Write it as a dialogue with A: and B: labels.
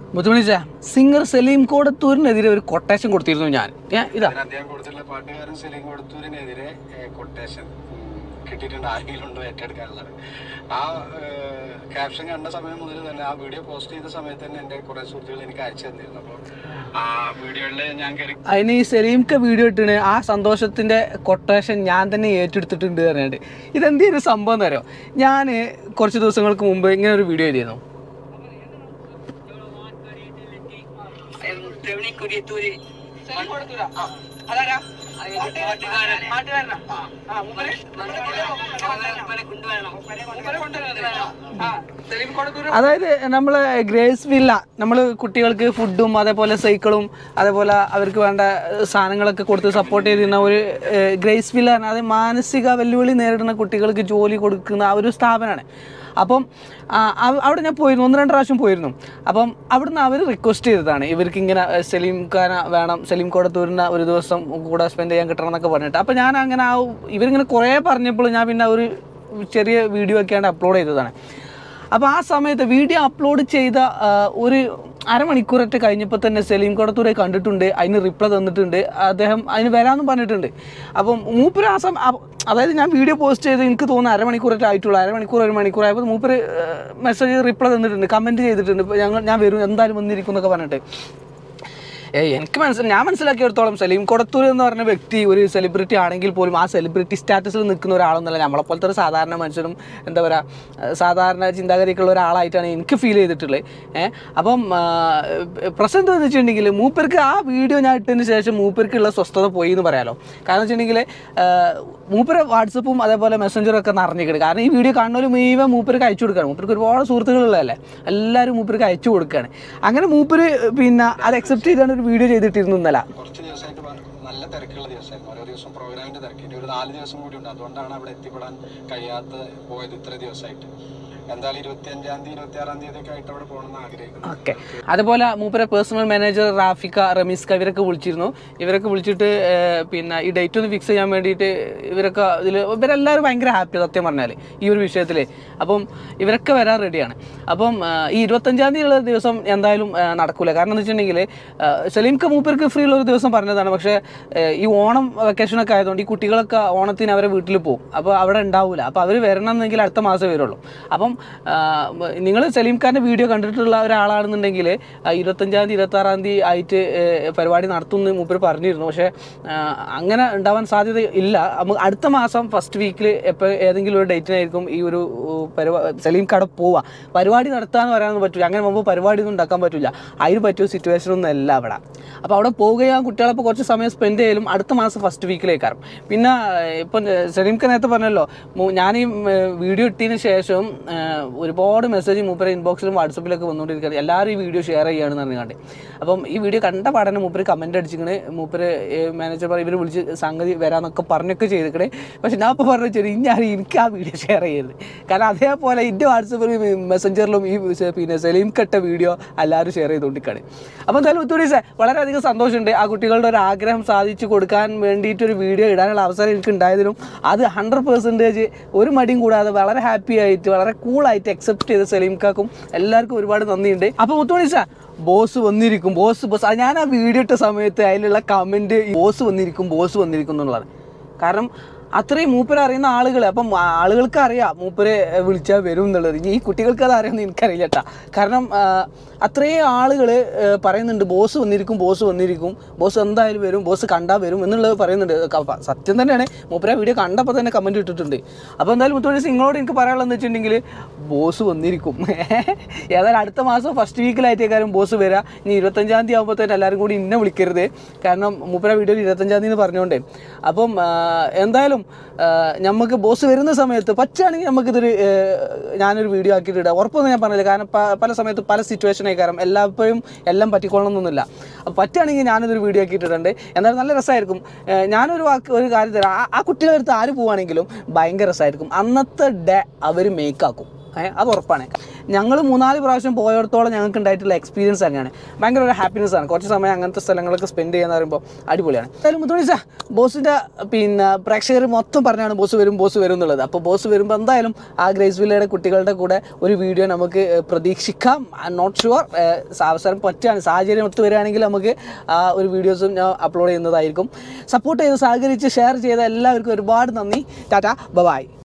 A: മുത്തുമണിച്ച singer Saleem കോടത്തൂരിനെതിരെ ഒരു quotation കൊടുത്തിരുന്നു ഞാൻ ഞാൻ ഇതാ
B: അതിന് അദ്ദേഹം കൊടുത്തിട്ടുള്ള പാട്ടുകാരൻ സെലിം കൊടുത്തൂരിനെതിരെ കൊട്ടേഷൻ കിട്ടിയിട്ടുണ്ട് ആരെങ്കിലുണ്ടോ ഏറ്റെടുക്കാനുള്ളത് ആ ക്യാപ്ഷൻ കണ്ട സമയം മുതൽ തന്നെ ആ വീഡിയോ പോസ്റ്റ് ചെയ്ത സമയത്ത് തന്നെ എൻ്റെ കുറേ സുഹൃത്തുക്കൾ എനിക്ക് അയച്ചു തന്നിരുന്നു അപ്പോൾ ആ വീഡിയോയിൽ ഞാൻ കയറി
A: അതിന് ഈ സലീംക്ക് വീഡിയോ ഇട്ടിന് ആ സന്തോഷത്തിന്റെ കൊട്ടേഷൻ ഞാൻ തന്നെ ഏറ്റെടുത്തിട്ടുണ്ട് പറഞ്ഞിട്ട് ഇതെന്തൊരു സംഭവം എന്ന് അറിയോ ഞാൻ കുറച്ച് ദിവസങ്ങൾക്ക് മുമ്പ് ഇങ്ങനെ ഒരു വീഡിയോ ചെയ്തിരുന്നു അതായത് നമ്മൾ ഗ്രേസ് വില്ല നമ്മൾ കുട്ടികൾക്ക് ഫുഡും അതേപോലെ സൈക്കിളും അതേപോലെ അവർക്ക് വേണ്ട ഏഹ്, സാധനങ്ങളൊക്കെ കൊടുത്ത് സപ്പോർട്ട് ചെയ്തിരുന്ന ഒരു ഏഹ്, ഗ്രേസ് വില്ല പറഞ്ഞാൽ അത് മാനസിക വെല്ലുവിളി നേരിടുന്ന കുട്ടികൾക്ക് ജോലി കൊടുക്കുന്ന ആ ഒരു സ്ഥാപനമാണ് അപ്പം ആ, അവ- അവിടെ ഞാൻ പോയിരുന്നു ഒന്ന് രണ്ട് പ്രാവശ്യം പോയിരുന്നു അപ്പം അവിടുന്ന് അവർ റിക്വസ്റ്റ് ചെയ്തതാണ് ഇവർക്ക് ഇങ്ങനെ ഏഹ്, സലീം ഖാന വേണം സലീം കോടത്തൂരിന് ഒരു ദിവസം കൂടെ സ്പെൻഡ് ചെയ്യാൻ കിട്ടണം എന്നൊക്കെ പറഞ്ഞിട്ട് അപ്പം ഞാൻ അങ്ങനെ ആ ഇവരിങ്ങനെ കുറേ പറഞ്ഞപ്പോൾ ഞാൻ പിന്നെ ഒരു ചെറിയ വീഡിയോ ഒക്കെയാണ് അപ്ലോഡ് ചെയ്തതാണ് അപ്പോൾ ആ സമയത്ത് വീഡിയോ അപ്ലോഡ് ചെയ്ത ആ, ഒരു അരമണിക്കൂറൊക്കെ കഴിഞ്ഞപ്പോൾ തന്നെ സലീം കൊടത്തൂരെ കണ്ടിട്ടുണ്ട് അതിന് റിപ്ലൈ തന്നിട്ടുണ്ട് അദ്ദേഹം അതിന് വരാമെന്ന് പറഞ്ഞിട്ടുണ്ട് അപ്പം മൂപ്പര് ആ സം അ- അതായത് ഞാൻ വീഡിയോ പോസ്റ്റ് ചെയ്ത് എനിക്ക് തോന്നുന്നു അരമണിക്കൂറൊക്കെ ആയിട്ടുള്ളൂ അരമണിക്കൂർ ഒരു മണിക്കൂർ ആയപ്പോൾ മൂപ്പര് മെസ്സേജ് റിപ്ലൈ തന്നിട്ടുണ്ട് കമൻറ്റ് ചെയ്തിട്ടുണ്ട് ഇപ്പോൾ ഞങ്ങൾ ഞാൻ വരും എന്തായാലും വന്നിരിക്കും എന്നൊക്കെ പറഞ്ഞിട്ട് ഏയ് എനിക്ക് മനസ്സിലായി ഞാൻ മനസ്സിലാക്കിയെടുത്തോളം സലീം കൊടത്തൂർ എന്ന് പറഞ്ഞ വ്യക്തി ഒരു സെലിബ്രിറ്റി ആണെങ്കിൽ പോലും ആ സെലിബ്രിറ്റി സ്റ്റാറ്റസിൽ നിൽക്കുന്ന ഒരാളൊന്നല്ല നമ്മളെപ്പോലത്തെ ഒരു സാധാരണ മനുഷ്യനും എന്താ പറയുക സാധാരണ ചിന്താഗതിക്കുള്ള ഒരാളായിട്ടാണ് എനിക്ക് ഫീൽ ചെയ്തിട്ടുള്ളത് ഏഹ് അപ്പം ആ, പ്രശ്നം എന്താണെന്ന് വെച്ചിട്ടുണ്ടെങ്കിൽ മൂപ്പർക്ക് ആ വീഡിയോ ഞാൻ ഇട്ടതിന് ശേഷം മൂപ്പർക്കുള്ള സ്വസ്ഥത പോയി എന്ന് പറയാലോ കാരണം വെച്ചിട്ടുണ്ടെങ്കിൽ മൂപ്പര് വാട്സപ്പും അതേപോലെ മെസ്സഞ്ചറും ഒക്കെ നിറഞ്ഞിരിക്കണം കാരണം ഈ വീഡിയോ കാണുന്നവർ മുഴുവൻ മൂപ്പർക്ക് അയച്ചു കൊടുക്കുകയാണ് മൂപ്പർക്ക് ഒരുപാട് സുഹൃത്തുക്കളുള്ളതല്ലേ എല്ലാവരും മൂപ്പർക്ക് അയച്ചു കൊടുക്കുകയാണ് അങ്ങനെ മൂപ്പര് പിന്നെ അത് അക്സെപ്റ്റ് ചെയ്താണ് ഒരു വീഡിയോ ചെയ്തിട്ടിരുന്നു ഇന്നലെ
B: കുറച്ച് ദിവസമായിട്ട് വ- നല്ല തിരക്കുള്ള ദിവസമായിരുന്നു ഓരോ ദിവസം പ്രോഗ്രാമിന്റെ തിരക്ക് ഇനി ഒരു നാല് ദിവസം കൂടി ഉണ്ട് അതുകൊണ്ടാണ് അവിടെ എത്തിപ്പെടാൻ കഴിയാത്ത പോയത് ഇത്ര ദിവസമായിട്ട് എന്തായാലും ഇരുപത്തി അഞ്ചാം തീയതി ഇരുപത്തി ആറാം തീയതി ഒക്കെ ആയിട്ട് അവിടെ പോകണമെന്ന് ആഗ്രഹിക്കുന്നു
A: ഓക്കെ അതുപോലെ മൂപ്പരെ പേഴ്സണൽ മാനേജർ റാഫിക്ക റമീസ്ക ഇവരൊക്കെ വിളിച്ചിരുന്നു ഇവരൊക്കെ വിളിച്ചിട്ട് ഏഹ്, പിന്നെ ഈ ഡേറ്റ് ഒന്ന് ഫിക്സ് ചെയ്യാൻ വേണ്ടിയിട്ട് ഇവരൊക്കെ ഇതിൽ ഇവരെല്ലാവരും ഭയങ്കര ഹാപ്പി സത്യം പറഞ്ഞാൽ ഈ ഒരു വിഷയത്തിൽ അപ്പം ഇവരൊക്കെ വരാൻ റെഡിയാണ് അപ്പം ഏഹ്, ഈ ഇരുപത്തഞ്ചാം തീയതിയുള്ള ദിവസം എന്തായാലും ഏഹ്, നടക്കൂല കാരണം എന്ന് വെച്ചിട്ടുണ്ടെങ്കിൽ സലീംക്ക് മൂപ്പർക്ക് ഫ്രീ ഉള്ള ഒരു ദിവസം പറഞ്ഞതാണ് പക്ഷേ ഏഹ്, ഈ ഓണം വെക്കേഷനൊക്കെ ആയതുകൊണ്ട് ഈ കുട്ടികളൊക്കെ ഓണത്തിന് അവരെ വീട്ടിൽ പോകും അപ്പോൾ അവിടെ ഉണ്ടാവില്ല അപ്പോൾ അവർ വരണമെന്നെങ്കിൽ അടുത്ത മാസമേ വരുള്ളൂ അപ്പം നിങ്ങൾ സലീം ഖാൻ്റെ വീഡിയോ കണ്ടിട്ടുള്ള ഒരാളാണെന്നുണ്ടെങ്കിൽ ഇരുപത്തഞ്ചാം തീയതി ഇരുപത്താറാം തീയതി ആയിട്ട് ഏഹ്, പരിപാടി നടത്തുമെന്ന് മൂപ്പർ പറഞ്ഞിരുന്നു പക്ഷേ ആ, അങ്ങനെ ഉണ്ടാവാൻ സാധ്യത ഇല്ല നമുക്ക് അടുത്ത മാസം ഫസ്റ്റ് വീക്കിൽ എപ്പോൾ ഏതെങ്കിലും ഒരു ഡേറ്റിനായിരിക്കും ഈ ഒരു പരിപാടി സലീം കട പോവുക പരിപാടി നടത്താന്ന് പറയാനൊന്നും പറ്റില്ല അങ്ങനെ മുമ്പ് പരിപാടി ഒന്നും ഉണ്ടാക്കാൻ പറ്റില്ല അതിന് പറ്റിയ സിറ്റുവേഷൻ ഒന്നും അല്ല അവിടെ അപ്പോൾ അവിടെ പോവുകയും കുട്ടികളപ്പോൾ കുറച്ച് സമയം സ്പെൻഡ് ചെയ്യലും അടുത്ത മാസം ഫസ്റ്റ് വീക്കിലേക്കാരും പിന്നെ ഇപ്പം സലീം ഖാൻ നേരത്തെ പറഞ്ഞല്ലോ മു- ഞാൻ ഈ വീഡിയോ ഇട്ടതിന് ശേഷം ആ, ഒരുപാട് മെസ്സേജ് മൂപ്പരെ ഇൻബോക്സിലും വാട്സപ്പിലൊക്കെ വന്നുകൊണ്ടിരിക്കുകയാണ് എല്ലാവരും ഈ വീഡിയോ ഷെയർ ചെയ്യുകയാണെന്ന് പറഞ്ഞുകൊണ്ട് അപ്പം ഈ വീഡിയോ കണ്ട പാടനെ മൂപ്പര് കമൻറ്റ് അടിച്ചിക്കണ് മൂപ്പര് മാനേജർ പറയും ഇവർ വിളിച്ച് സംഗതി വരാമെന്നൊക്കെ പറഞ്ഞൊക്കെ ചെയ്തിക്കണേ പക്ഷെ ഞാൻ ഇപ്പോൾ പറഞ്ഞു ശരി ഇനി ആരും എനിക്ക് ആ വീഡിയോ ഷെയർ ചെയ്യരുത് കാരണം അതേപോലെ എൻ്റെ വാട്സപ്പിലും മെസ്സഞ്ചറിലും ഈ സ- പിന്നെ സലീം കെട്ട വീഡിയോ എല്ലാവരും ഷെയർ ചെയ്തുകൊണ്ടിരിക്കുകയാണ് അപ്പോൾ എന്തായാലും ഒത്തുകൂടി വളരെയധികം സന്തോഷമുണ്ട് ആ കുട്ടികളുടെ ഒരു ആഗ്രഹം സാധിച്ചു കൊടുക്കാൻ വേണ്ടിയിട്ടൊരു വീഡിയോ ഇടാനുള്ള അവസരം എനിക്ക് ഉണ്ടായതിനും അത് ഹൺഡ്രഡ് പെർസെൻറ്റേജ് ഒരു മടിയും കൂടാതെ വളരെ ഹാപ്പി ആയിട്ട് വളരെ കൂളായിട്ട് അക്സെപ്റ്റ് ചെയ്ത സലീംക്കാക്കും എല്ലാവർക്കും ഒരുപാട് നന്ദിയുണ്ട് അപ്പോൾ മുത്തുമണി സാർ ബോസ് വന്നിരിക്കും ബോസ് ബോസ് അത് ഞാൻ ആ വീഡിയോ ഇട്ട സമയത്ത് അതിലുള്ള കമൻറ്റ് ബോസ് വന്നിരിക്കും ബോസ് വന്നിരിക്കും എന്നുള്ളതാണ് കാരണം അത്രയും മൂപ്പര് അറിയുന്ന ആളുകൾ അപ്പം ആളുകൾക്ക് അറിയാം മൂപ്പര് വിളിച്ചാൽ വരും എന്നുള്ളത് ഇനി ഈ കുട്ടികൾക്ക് അത് അറിയുമെന്ന് എനിക്കറിയില്ല കേട്ടാ കാരണം ആ, അത്രയും ആളുകൾ പറയുന്നുണ്ട് ബോസ് വന്നിരിക്കും ബോസ് വന്നിരിക്കും ബോസ് എന്തായാലും വരും ബോസ് കണ്ടാൽ വരും എന്നുള്ളത് പറയുന്നുണ്ട് ക- സത്യം തന്നെയാണ് മൂപ്പര വീഡിയോ കണ്ടപ്പോൾ തന്നെ കമൻറ്റ് ഇട്ടിട്ടുണ്ട് അപ്പോൾ എന്തായാലും മുത്തോടി നിങ്ങളോട് എനിക്ക് പറയാനുള്ളതെന്ന് വെച്ചിട്ടുണ്ടെങ്കിൽ ബോസ് വന്നിരിക്കും ഏതായാലും അടുത്ത മാസം ഫസ്റ്റ് വീക്കിലായിട്ടേക്കാരും ബോസ് വരിക ഇനി ഇരുപത്തഞ്ചാം തീയതി ആകുമ്പോൾ തന്നെ എല്ലാവരും കൂടി ഇന്നെ വിളിക്കരുത് കാരണം മൂപ്പര വീഡിയോയിൽ ഇരുപത്തഞ്ചാം തീയതി എന്ന് പറഞ്ഞുകൊണ്ടേ അപ്പം ആ, എന്തായാലും ആ, നമുക്ക് ബോസ് വരുന്ന സമയത്ത് പറ്റുകയാണെങ്കിൽ നമുക്കിതൊരു ഏ, ഞാനൊരു വീഡിയോ ആക്കിയിട്ട് ഇടാം ഉറപ്പൊന്നും ഞാൻ പറഞ്ഞില്ല കാരണം പ- പല സമയത്ത് പല സിറ്റുവേഷനായി കാരണം എല്ലായ്പ്പോഴും എല്ലാം പറ്റിക്കൊള്ളണമെന്നൊന്നുമില്ല അപ്പോൾ പറ്റുകയാണെങ്കിൽ ഞാനിതൊരു വീഡിയോ ആക്കിയിട്ടുണ്ട് എന്നാലും നല്ല രസമായിരിക്കും ഏ, ഞാനൊരു വാക്ക് ഒരു കാര്യം തരാം ആ- ആ കുട്ടികളുടെ അടുത്ത് ആര് പോവുകയാണെങ്കിലും ഭയങ്കര രസമായിരിക്കും അന്നത്തെ ഡേ അവർ മേക്കാക്കും ഏഹ് അത് ഉറപ്പാണ് ഞങ്ങൾ മൂന്നാല് പ്രാവശ്യം പോയടത്തോളം ഞങ്ങൾക്ക് ഉണ്ടായിട്ടുള്ള എക്സ്പീരിയൻസ് തന്നെയാണ് ഭയങ്കര ഒരു ഹാപ്പിനെസ് ആണ് കുറച്ച് സമയം അങ്ങനത്തെ സ്ഥലങ്ങളൊക്കെ സ്പെൻഡ് ചെയ്യുന്ന പറയുമ്പോൾ അടിപൊളിയാണ് എന്തായാലും മുത്തോണി ബോസിൻ്റെ പിന്നെ പ്രേക്ഷകർ മൊത്തം പറഞ്ഞാണ് ബോസ് വരും ബോസ് വരും എന്നുള്ളത് അപ്പോൾ ബോസ് വരുമ്പോൾ എന്തായാലും ആ ഗ്രേസ് വില്ലയുടെ കുട്ടികളുടെ കൂടെ ഒരു വീഡിയോ നമുക്ക് ഏഹ്, പ്രതീക്ഷിക്കാം നോട്ട് ഷുവർ അവസരം പറ്റുകയാണ് സാഹചര്യം ഒത്തു വരികയാണെങ്കിൽ നമുക്ക് ആ ഒരു വീഡിയോസും ഞാൻ അപ്ലോഡ് ചെയ്യുന്നതായിരിക്കും സപ്പോർട്ട് ചെയ്ത് സഹകരിച്ച് ഷെയർ ചെയ്ത എല്ലാവർക്കും ഒരുപാട് നന്ദി ടാറ്റ ബൈ